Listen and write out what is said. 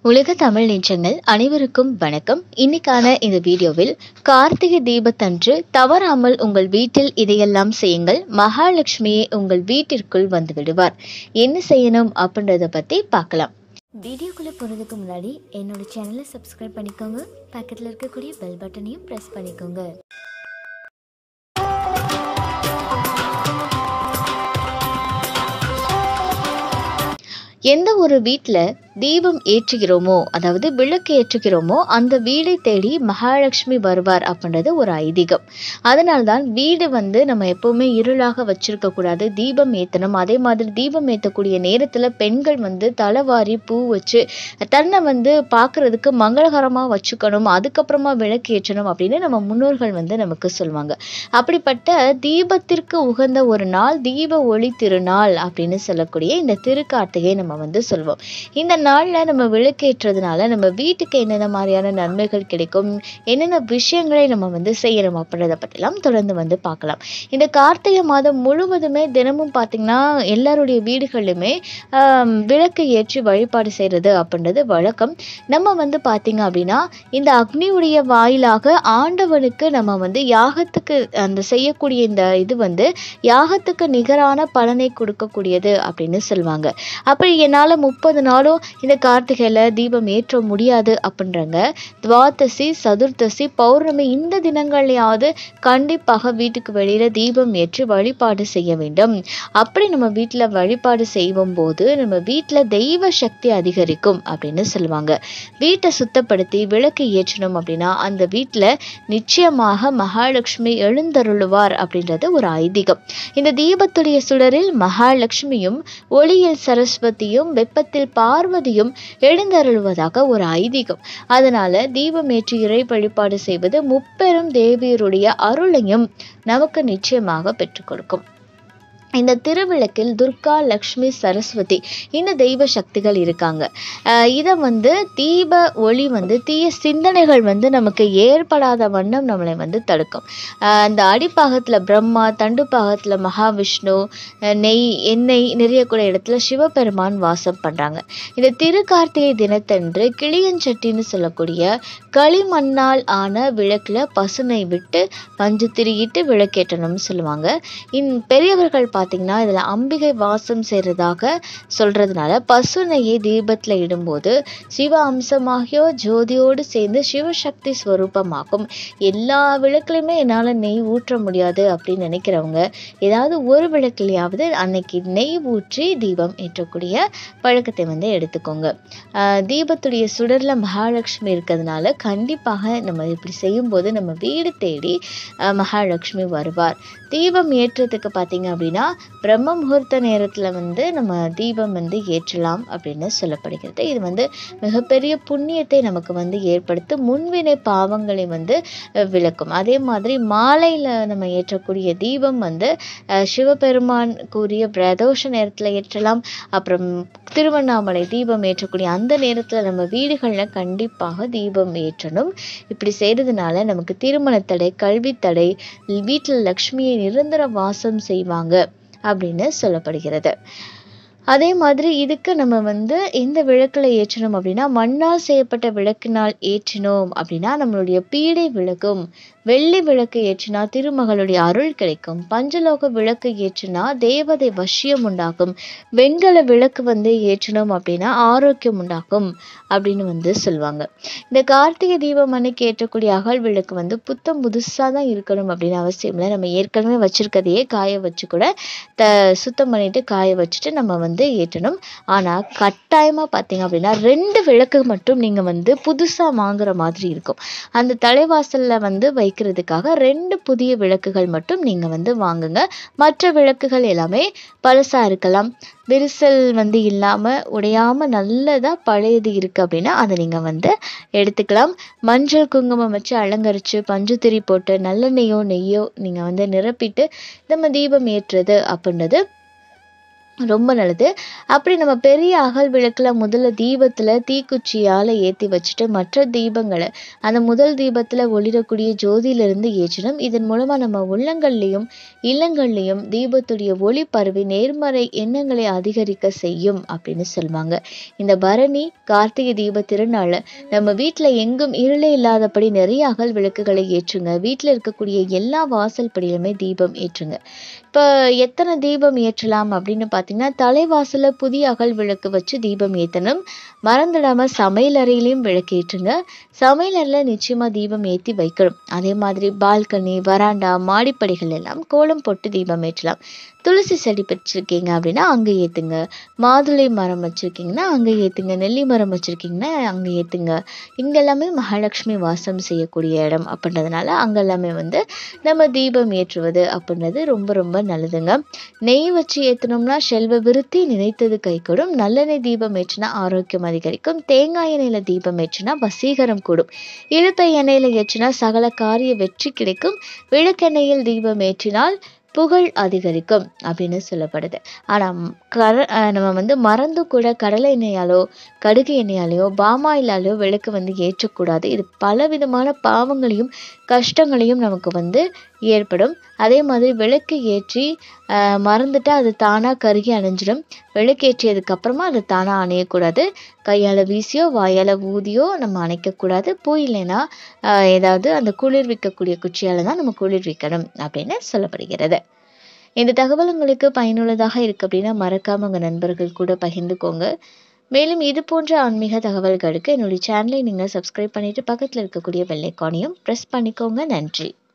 உலக தமிழ் நெஞ்சங்கள் அனைவருக்கும் வணக்கம் இன்னைக்கான இந்த வீடியோவில் கார்த்திகை தீபத்தன்று தவறாமல் உங்கள் வீட்டில் இதையெல்லாம் செய்யுங்கள் மகாலட்சுமியே உங்கள் வீட்டிற்குள் வந்து விடுவார் என்ன செய்யணும் அப்படின்றத பத்தி பார்க்கலாம் வீடியோக்குள்ளே போகிறதுக்கு முன்னாடி என்னோட சேனலை சப்ஸ்கிரைப் பண்ணிக்கோங்க பக்கத்தில் இருக்கக்கூடிய பெல் பட்டனையும் ப்ரெஸ் பண்ணிக்கோங்க எந்த ஒரு வீட்டில் தீபம் ஏற்றுகிறோமோ அதாவது விளக்கு ஏற்றுகிறோமோ அந்த வீடை தேடி மகாலட்சுமி வருவார் அப்படின்றது ஒரு ஐதீகம் அதனால்தான் வீடு வந்து நம்ம எப்பவுமே இருளாக வச்சிருக்க கூடாது தீபம் ஏற்றணும் அதே மாதிரி தீபம் ஏற்றக்கூடிய நேரத்தில் பெண்கள் வந்து தலைவாரி பூ வச்சு தன்னை வந்து பார்க்கறதுக்கு மங்களகரமாக வச்சுக்கணும் அதுக்கப்புறமா விளக்கு ஏற்றணும் அப்படின்னு நம்ம முன்னோர்கள் வந்து நமக்கு சொல்லுவாங்க அப்படிப்பட்ட தீபத்திற்கு உகந்த ஒரு நாள் தீப ஒளி திருநாள் அப்படின்னு சொல்லக்கூடிய இந்த திருக்கார்த்திகை நம்ம வந்து சொல்வோம் இந்த நாளில் நம்ம விளக்கேற்றதுனால நம்ம வீட்டுக்கு என்னென்ன மாதிரியான நன்மைகள் கிடைக்கும் என்னென்ன விஷயங்களை நம்ம வந்து செய்யணும் அப்படின்றத பற்றிலாம் தொடர்ந்து வந்து பார்க்கலாம் இந்த கார்த்திகை மாதம் முழுவதுமே தினமும் பார்த்திங்கன்னா எல்லாருடைய வீடுகளிலுமே ஆம், விளக்கு ஏற்றி வழிபாடு செய்கிறது அப்படின்றது வழக்கம் நம்ம வந்து பார்த்திங்க அப்படின்னா இந்த அக்னியுடைய வாயிலாக ஆண்டவனுக்கு நம்ம வந்து யாகத்துக்கு அந்த செய்யக்கூடிய இந்த இது வந்து யாகத்துக்கு நிகரான பலனை கொடுக்கக்கூடியது அப்படின்னு சொல்லுவாங்க அப்படி என்னால் முப்பது நாளும் இந்த கார்த்திகையில் தீபம் ஏற்ற முடியாது அப்படின்றங்க துவாதசி சதுர்த்தசி பௌர்ணமி இந்த தினங்கள்லையாவது கண்டிப்பாக வீட்டுக்கு வெளியில் தீபம் ஏற்றி வழிபாடு செய்ய வேண்டும் அப்படி நம்ம வீட்டில் வழிபாடு செய்யும் போது நம்ம வீட்டில் தெய்வ சக்தி அதிகரிக்கும் அப்படின்னு சொல்லுவாங்க வீட்டை சுத்தப்படுத்தி விளக்கு ஏற்றணும் அப்படின்னா அந்த வீட்டில் நிச்சயமாக மகாலட்சுமி எழுந்தருளுவார் அப்படின்றது ஒரு ஐதீகம் இந்த தீபத்துடைய சுடரில் மகாலட்சுமியும் ஒளியில் சரஸ்வதியும் வெப்பத்தில் பார்வதியும் எழுந்தருளுவதாக ஒரு ஐதீகம் அதனால தீபம் ஏற்றி இறை வழிபாடு செய்வது முப்பெரும் தேவியருடைய அருளையும் நமக்கு நிச்சயமாக பெற்றுக் கொடுக்கும் இந்த திருவிளக்கில் துர்கா லக்ஷ்மி சரஸ்வதி இந்த தெய்வ சக்திகள் இருக்காங்க ஆஹ் இதை வந்து தீப ஒளி வந்து தீய சிந்தனைகள் வந்து நமக்கு ஏற்படாத வண்ணம் நம்மளை வந்து தடுக்கும் ஆஹ் அந்த அடிப்பாகத்தில் பிரம்மா தண்டுப்பாகத்தில் மகாவிஷ்ணு ஆஹ் நெய் எண்ணெய் நிறையக்கூடிய இடத்துல சிவபெருமான் வாசம் பண்ணுறாங்க இந்த திருக்கார்த்திகை தினத்தன்று கிளியஞ்சட்டின்னு சொல்லக்கூடிய களிமண்ணால் ஆன விளக்கில் பசுனை விட்டு பஞ்சு திரியிட்டு விளக்கேற்றணும்னு சொல்லுவாங்க இன் பெரியவர்கள் பார்த்தீங்கன்னா இதில் அம்பிகை வாசம் செய்கிறதாக சொல்கிறதுனால பசுனையை தீபத்தில் இடும்போது சிவ அம்சமாகியோ ஜோதியோடு சேர்ந்து சிவசக்தி ஸ்வரூபமாகும் எல்லா விளக்குலையுமே என்னால் நெய் ஊற்ற முடியாது அப்படின்னு நினைக்கிறவங்க ஏதாவது ஒரு விளக்குலையாவது அன்னைக்கு நெய் ஊற்றி தீபம் ஏற்றக்கூடிய பழக்கத்தை வந்து எடுத்துக்கோங்க ஆஹ் தீபத்துடைய சுடரில் மகாலட்சுமி இருக்கிறதுனால கண்டிப்பாக நம்ம இப்படி செய்யும்போது நம்ம வீடு தேடி ஆஹ் மகாலட்சுமி வருவார் தீபம் ஏற்றத்துக்கு பார்த்தீங்க அப்படின்னா பிரம்ம முகூர்த்த நேரத்தில் வந்து நம்ம தீபம் வந்து ஏற்றலாம் அப்படின்னு சொல்லப்படுகிறது இது வந்து மிகப்பெரிய புண்ணியத்தை நமக்கு வந்து ஏற்படுத்தும் முன்வினை பாவங்களை வந்து அஹ், விளக்கும் அதே மாதிரி மாலையில் நம்ம ஏற்றக்கூடிய தீபம் வந்து அஹ், சிவபெருமான் கூறிய பிரதோஷ நேரத்தில் ஏற்றலாம் அப்புறம் திருவண்ணாமலை தீபம் ஏற்றக்கூடிய அந்த நேரத்தில் நம்ம வீடுகளில் கண்டிப்பாக தீபம் ஏற்றணும் இப்படி செய்கிறதுனால நமக்கு திருமண தடை கல்வி தடை வீட்டில் லக்ஷ்மியை நிரந்தர வாசம் செய்வாங்க அப்படின்னு சொல்லப்படுகிறது அதே மாதிரி இதுக்கு நம்ம வந்து எந்த விளக்கில் ஏற்றணும் அப்படின்னா மண்ணால் செய்யப்பட்ட விளக்கினால் ஏற்றினோம் அப்படின்னா நம்மளுடைய பீடை விளக்கும் வெள்ளி விளக்கு ஏற்றினா திருமகளுடைய அருள் கிடைக்கும் பஞ்சலோக விளக்கு ஏற்றினா தேவதை வசியம் உண்டாகும் வெண்கல விளக்கு வந்து ஏற்றணும் அப்படின்னா ஆரோக்கியம் உண்டாகும் அப்படின்னு வந்து சொல்லுவாங்க இந்த கார்த்திகை தீபம் அன்னைக்கு ஏற்றக்கூடிய அகல் விளக்கு வந்து புத்தம் புதுசாக தான் இருக்கணும் அப்படின்னு அவசியம் இல்லை நம்ம ஏற்கனவே வச்சிருக்கதையே காய வச்சு கூட த சுத்தம் பண்ணிட்டு காய வச்சுட்டு நம்ம வந்து ஏற்றணும் ஆனால் கட்டாயமாக பார்த்தீங்க அப்படின்னா ரெண்டு விளக்கு மட்டும் நீங்கள் வந்து புதுசாக வாங்குற மாதிரி இருக்கும் அந்த தலைவாசலில் வந்து வைக்கிறதுக்காக ரெண்டு புதிய விளக்குகள் மட்டும் நீங்கள் வந்து வாங்குங்க மற்ற விளக்குகள் எல்லாமே பழசாக இருக்கலாம் விரிசல் வந்து இல்லாமல் உடையாமல் நல்லதாக பழையது இருக்குது அப்படின்னா அதை நீங்கள் வந்து எடுத்துக்கலாம் மஞ்சள் குங்குமம் வச்சு அலங்கரித்து பஞ்சுத்திரி போட்டு நல்லெண்ணெய்யோ நெய்யோ நீங்கள் வந்து நிரப்பிட்டு நம்ம தீபம் ஏற்றுறது அப்படின்றது ரொம்ப நல்லது அப்படி நம்ம பெரிய அகல் விளக்குல முதல்ல தீபத்துல தீக்குச்சியால ஏத்தி வச்சுட்டு மற்ற தீபங்களை அந்த முதல் தீபத்துல ஒளிரக்கூடிய ஜோதியிலிருந்து ஏற்றணும் இதன் மூலமா நம்ம உள்ளங்கள்லயும் இல்லங்கள்லயும் தீபத்துடைய ஒளி பரவி நேர்மறை எண்ணங்களை அதிகரிக்க செய்யும் அப்படின்னு சொல்லுவாங்க இந்த பரணி கார்த்திகை தீப திருநாள்ல நம்ம வீட்ல எங்கும் இருளே இல்லாதபடி நிறைய அகல் விளக்குகளை ஏற்றுங்க வீட்ல இருக்கக்கூடிய எல்லா வாசல் படியிலுமே தீபம் ஏற்றுங்க இப்போ எத்தனை தீபம் ஏற்றலாம் அப்படின்னு பார்த்தீங்கன்னா தலைவாசல்ல புதிய அகல் விளக்கு வச்சு தீபம் ஏற்றணும் மறந்துடாம சமையல் அறையிலையும் விளக்கு ஏற்றுங்க சமையல் அறையில் நிச்சயமா தீபம் ஏற்றி வைக்கணும் அதே மாதிரி பால்கனி வராண்டா மாடிப்படிகள் எல்லாம் கோலம் போட்டு தீபம் ஏற்றலாம் துளசி செடி வச்சிருக்கீங்க அப்படின்னா அங்கே ஏற்றுங்க மாதுளை மரம் வச்சிருக்கீங்கன்னா அங்கே ஏற்றுங்க நெல்லி மரம் வச்சிருக்கீங்கன்னா அங்கே ஏற்றுங்க இங்க எல்லாமே மகாலட்சுமி வாசம் செய்யக்கூடிய இடம் அப்படின்றதுனால அங்க எல்லாமே வந்து நம்ம தீபம் ஏற்றுவது அப்படின்றது ரொம்ப ரொம்ப நல்லதுங்க நெய் வச்சு ஏற்றினோம்னா செல்வ விருத்தி நினைத்தது கைகூடும் நல்லெண்ணெய் தீபம் ஏற்றினா ஆரோக்கியம் அதிகரிக்கும் தேங்காய் எண்ணெயில தீபம் ஏற்றினா வசீகரம் கூடும் இழுப்பை எண்ணெயில ஏற்றினா சகல காரிய வெற்றி கிடைக்கும் விளக்கெண்ணெயில் தீபம் ஏற்றினால் புகழ் அதிகரிக்கும் அப்படின்னு சொல்லப்படுது ஆனால் கர அஹ் நம்ம வந்து மறந்து கூட கடலை எண்ணெயாலோ கடுகு எண்ணெயாலேயோ பாமாயிலாலோ விளக்கு வந்து ஏற்றக்கூடாது இது பலவிதமான பாவங்களையும் கஷ்டங்களையும் நமக்கு வந்து ஏற்படும் அதே மாதிரி விளக்கு ஏற்றி ஆஹ் மறந்துட்டா அது தானாக கருகி அணைஞ்சிடும் விளக்கு ஏற்றியதுக்கு அப்புறமா அது தானாக அணையக்கூடாது கையால் வீசியோ வாயால் ஊதியோ நம்ம அணைக்கக்கூடாது பூ இல்லைன்னா ஆஹ் ஏதாவது அந்த குளிர்விக்கக்கூடிய குச்சியால் தான் நம்ம குளிர்விக்கணும் அப்படின்னு சொல்லப்படுகிறது இந்த தகவல் உங்களுக்கு பயனுள்ளதாக இருக்கு அப்படின்னா மறக்காம உங்கள் நண்பர்கள் கூட பகிர்ந்துக்கோங்க மேலும் இது போன்ற ஆன்மீக தகவல்களுக்கு என்னுடைய சேனலை நீங்கள் சப்ஸ்கிரைப் பண்ணிட்டு பக்கத்தில் இருக்கக்கூடிய பெல் ஐக்கானையும் ப்ரெஸ் பண்ணிக்கோங்க நன்றி